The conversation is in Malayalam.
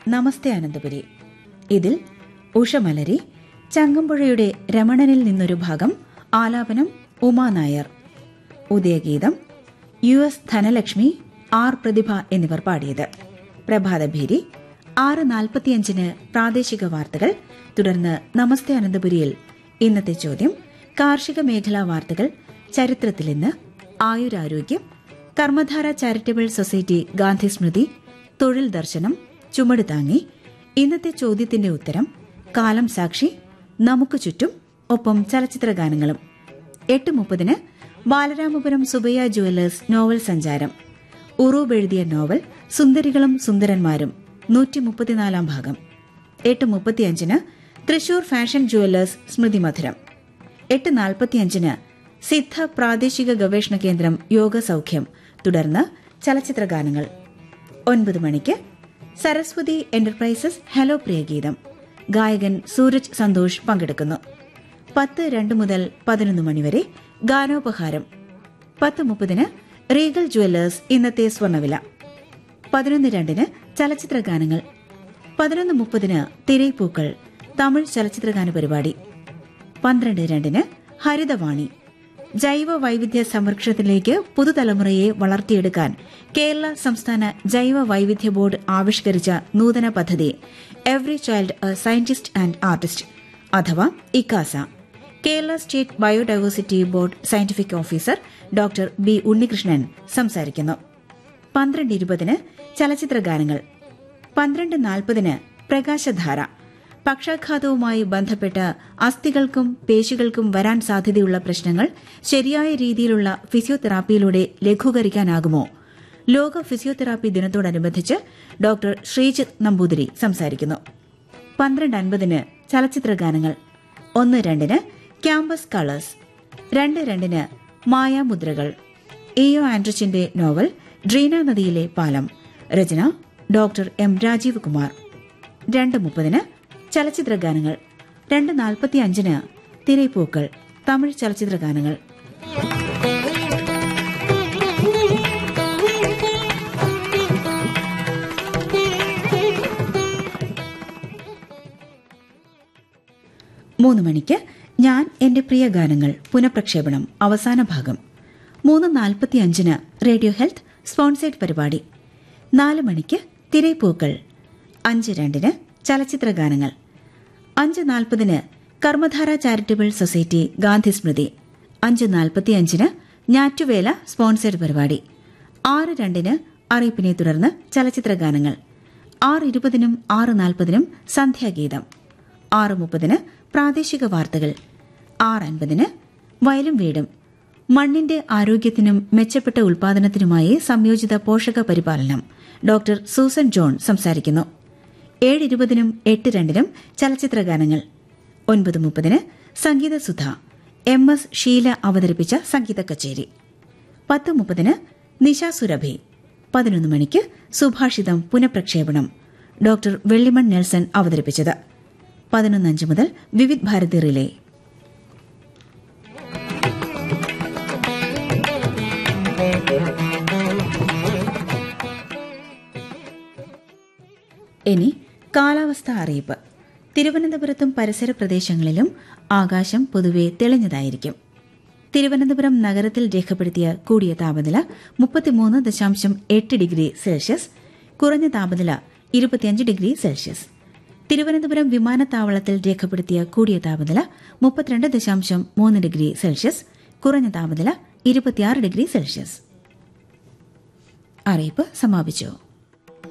നമസ്തേ അനന്തപുരി ഇതിൽ ഉഷമലരി ചങ്ങമ്പുഴയുടെ രമണനിൽ നിന്നൊരു ഭാഗം ആലാപനം Uma Nair Udayageetham U S Dhanalakshmi R Prathibha എന്നിവർ പാടിയത് പ്രഭാതഭേരി ആറ് നാൽപ്പത്തിയഞ്ചിന് പ്രാദേശിക വാർത്തകൾ തുടർന്ന് നമസ്തേ അനന്തപുരിയിൽ ഇന്നത്തെ ചോദ്യം കാർഷിക മേഖലാ വാർത്തകൾ ചരിത്രത്തിൽ ഇന്ന് ആയുരാരോഗ്യം കർമ്മധാര ചാരിറ്റബിൾ സൊസൈറ്റി ഗാന്ധി സ്മൃതി തൊഴിൽ ദർശനം ചുമട് താങ്ങി ഇന്നത്തെ ചോദ്യത്തിന്റെ ഉത്തരം കാലം സാക്ഷി നമുക്ക് ചുറ്റും ഒപ്പം ചലച്ചിത്ര ഗാനങ്ങളും എട്ട് മുപ്പതിന് ബാലരാമപുരം സുബയ്യ ജുവല്ലേഴ്സ് നോവൽ സഞ്ചാരം ഉറൂബ് എഴുതിയ നോവൽ സുന്ദരികളും സുന്ദരന്മാരും നൂറ്റി മുപ്പത്തിനാലാം ഭാഗം എട്ട് മുപ്പത്തിയഞ്ചിന് തൃശൂർ ഫാഷൻ ജുവല്ലേഴ്സ് സ്മൃതി മധുരം എട്ട് നാൽപ്പത്തിയഞ്ചിന് സിദ്ധ പ്രാദേശിക ഗവേഷണ കേന്ദ്രം യോഗ സൗഖ്യം തുടർന്ന് ചലച്ചിത്ര ഗാനങ്ങൾ ഒൻപത് മണിക്ക് സരസ്വതി എന്റർപ്രൈസസ് ഹലോ പ്രിയഗീതം ഗായകൻ സൂരജ് സന്തോഷ് പങ്കെടുക്കുന്നു പത്ത് രണ്ട് മുതൽ പതിനൊന്ന് മണിവരെ ഗാനോപഹാരം പത്ത് മുപ്പതിന് റീഗൽ ജുവല്ലേഴ്സ് ഇന്നത്തെ സ്വർണ്ണവില പതിനൊന്ന് രണ്ടിന് ചലച്ചിത്ര ഗാനങ്ങൾ പതിനൊന്ന് മുപ്പതിന് തിരൈപ്പൂക്കൾ തമിഴ് ചലച്ചിത്രഗാന പരിപാടി പന്ത്രണ്ട് രണ്ടിന് ഹരിതവാണി ജൈവ വൈവിധ്യ സംരക്ഷണത്തിലേക്ക് പുതുതലമുറയെ വളർത്തിയെടുക്കാൻ കേരള സംസ്ഥാന ജൈവ വൈവിധ്യ ബോർഡ് ആവിഷ്കരിച്ച നൂതന പദ്ധതി every child a scientist and artist അഥവാ ഇക്കാസ Kerala state biodiversity board scientific officer doctor B Unnikrishnan സംസാരിക്കുന്നു പന്ത്രണ്ട് ഇരുപതിന് ചലച്ചിത്ര ഗാനങ്ങൾ പന്ത്രണ്ട് നാൽപ്പതിന് പ്രകാശധാര പക്ഷാഘാതവുമായി ബന്ധപ്പെട്ട് അസ്ഥികൾക്കും പേശികൾക്കും വരാൻ സാധ്യതയുള്ള പ്രശ്നങ്ങൾ ശരിയായ രീതിയിലുള്ള ഫിസിയോതെറാപ്പിയിലൂടെ ലഘൂകരിക്കാനാകുമോ ലോക ഫിസിയോതെറാപ്പി ദിനത്തോടനുബന്ധിച്ച് ഡോക്ടർ ശ്രീജിത്ത് നമ്പൂതിരി സംസാരിക്കുന്നു പന്ത്രണ്ട് അൻപതിന് ചലച്ചിത്ര ഗാനങ്ങൾ ഒന്ന് രണ്ടിന് ക്യാമ്പസ് കളേഴ്സ് രണ്ട് രണ്ടിന് മായാമുദ്രകൾ എയോ ആൻഡ്രിച്ചിന്റെ നോവൽ ഡ്രീന നദിയിലെ പാലം രചന ഡോക്ടർ എം രാജീവ് കുമാർ രണ്ട് മുപ്പതിന് ചലച്ചിത്ര ഗാനങ്ങൾ രണ്ട് നാൽപ്പത്തിയഞ്ചിന് തിരൈപ്പൂക്കൾ തമിഴ് ചലച്ചിത്ര ഗാനങ്ങൾ മൂന്ന് മണിക്ക് ഞാൻ എന്റെ പ്രിയ ഗാനങ്ങൾ പുനഃപ്രക്ഷേപണം അവസാന ഭാഗം മൂന്ന് നാൽപ്പത്തിയഞ്ചിന് റേഡിയോ ഹെൽത്ത് സ്പോൺസേഡ് പരിപാടി നാല് മണിക്ക് തിരൈപ്പൂക്കൾ അഞ്ച് രണ്ടിന് ചലച്ചിത്ര ഗാനങ്ങൾ അഞ്ച് നാൽപ്പതിന് കർമ്മധാര ചാരിറ്റബിൾ സൊസൈറ്റി ഗാന്ധി സ്മൃതി അഞ്ച് നാൽപ്പത്തിയഞ്ചിന് ഞാറ്റുവേല സ്പോൺസേഡ് പരിപാടി ആറ് രണ്ടിന് അറിയിപ്പിനെ തുടർന്ന് ചലച്ചിത്ര ഗാനങ്ങൾ ആറ് ഇരുപതിനും ആറ് നാൽപ്പതിനും സന്ധ്യാഗീതം ആറ് മുപ്പതിന് പ്രാദേശിക വാർത്തകൾ ആറ് അൻപതിന് വയലും വീടും മണ്ണിന്റെ ആരോഗ്യത്തിനും മെച്ചപ്പെട്ട ഉൽപാദനത്തിനുമായി സംയോജിത പോഷക പരിപാലനം ഡോക്ടർ സൂസൻ ജോൺ സംസാരിക്കുന്നു ഏഴ് ഇരുപതിനും എട്ട് രണ്ടിനും ചലച്ചിത്ര ഗാനങ്ങൾ ഒൻപത് മുപ്പതിന് സംഗീതസുധ എം എസ് ഷീല അവതരിപ്പിച്ച സംഗീത കച്ചേരി പത്ത് മുപ്പതിന് നിശ സുരഭി പതിനൊന്ന് മണിക്ക് സുഭാഷിതം പുനഃപ്രക്ഷേപണം ഡോക്ടർ വെള്ളിമൺ നെൽസൺ അവതരിപ്പിച്ചത് പതിനൊന്നഞ്ച് മുതൽ വിവിധ് ഭാരതി റിലേ ഇനി കാലാവസ്ഥ അറിയിപ്പ് തിരുവനന്തപുരത്തും പരിസര പ്രദേശങ്ങളിലും ആകാശം പൊതുവെ തെളിഞ്ഞതായിരിക്കും തിരുവനന്തപുരം നഗരത്തിൽ രേഖപ്പെടുത്തിയ കൂടിയ താപനില മുപ്പത്തിമൂന്ന് ദശാംശം എട്ട് ഡിഗ്രി സെൽഷ്യസ് കുറഞ്ഞ താപനില ഇരുപത്തിയഞ്ച് ഡിഗ്രി സെൽഷ്യസ് തിരുവനന്തപുരം വിമാനത്താവളത്തിൽ രേഖപ്പെടുത്തിയ കൂടിയ താപനില മുപ്പത്തിരണ്ട് ദശാംശം മൂന്ന് ഡിഗ്രി സെൽഷ്യസ് കുറഞ്ഞ താപനില ഇരുപത്തിയാറ് ഡിഗ്രി സെൽഷ്യസ് അറിയിപ്പ് സമാപിച്ചു